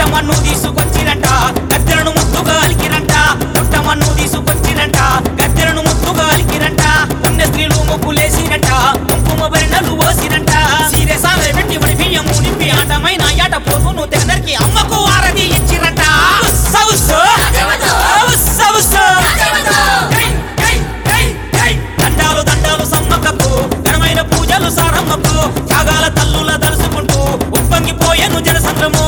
పుట్టమన్ను తీసుకొచ్చిరంట గద్దెలను ముద్దుగా అలికిరంట పుట్టమన్ను తీసుకొచ్చిరంట గద్దెలను ముద్దుగా అలికిరంట పుణ్య స్త్రీలు ముగ్గులేసిరంట కుంకుమ బరిణలు పోసిరంట సీరే సాలే పెట్టి వడి బియ్యము నింపి ఆటమైన ఆట పోతును తెగదరికి అమ్మకు ఆరతి ఇచ్చిరంట ఉస్స ఉస్స. ఉస్స ఉస్స. జై, జై, జై, జై. దండాలు దండాలు సమ్మక్కకు ఘనమైన పూజలు సారమ్మకు త్యాగాల తల్లుల దలుసుకుంటూ ఉప్పొంగిపోయేను జనసంద్రము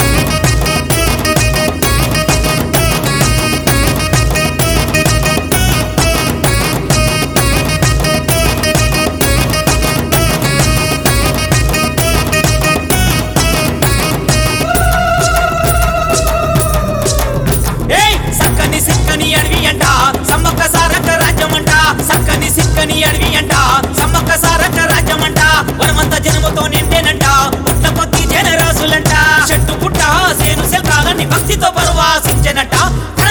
ఏయ్ సక్కని సిక్కని అడవి అంట సమ్మక్క సారక్క రాజ్యం అంట సక్కని సిక్కని అడవి అంట సమ్మక్క సారక్క రాజ్యం అంట వనమంత జనముతో నిండేనంట పుట్ల కొద్ది జనరాశులంట చెట్టు పుట్ట సేను శిల్పాలని భక్తితో పరవాసించనంట